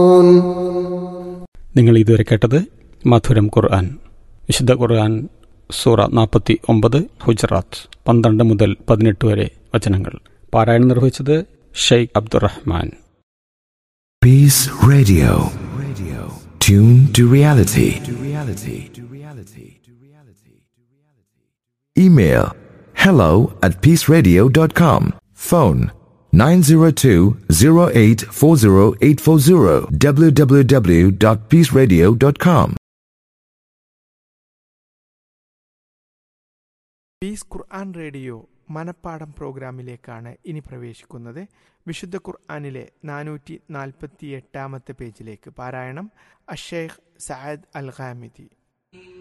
നിങ്ങൾ ഇതുവരെ കേട്ടത് മധുരം ഖുർആൻ വിശുദ്ധ ഖുർആൻ സൂറ നാൽപ്പത്തി ഒമ്പത് ഹുജറാത്ത് പന്ത്രണ്ട് മുതൽ പതിനെട്ട് വരെ വചനങ്ങൾ പാരായണം നിർവഹിച്ചത് Sheikh Abdurahman Peace Radio. Radio. Tune to reality. To reality. To reality. To reality. Email hello at peaceradio.com. Phone 902-0840840 www.peaceradio.com. Peace ഖുർആൻ റേഡിയോ മനപ്പാടം പ്രോഗ്രാമിലേക്കാണ് ഇനി പ്രവേശിക്കുന്നത് വിശുദ്ധ ഖുർആനിലെ നാനൂറ്റി നാൽപ്പത്തി എട്ടാമത്തെ പേജിലേക്ക് പാരായണം അഷേഖ് സയദ് അൽ ഖാമിദി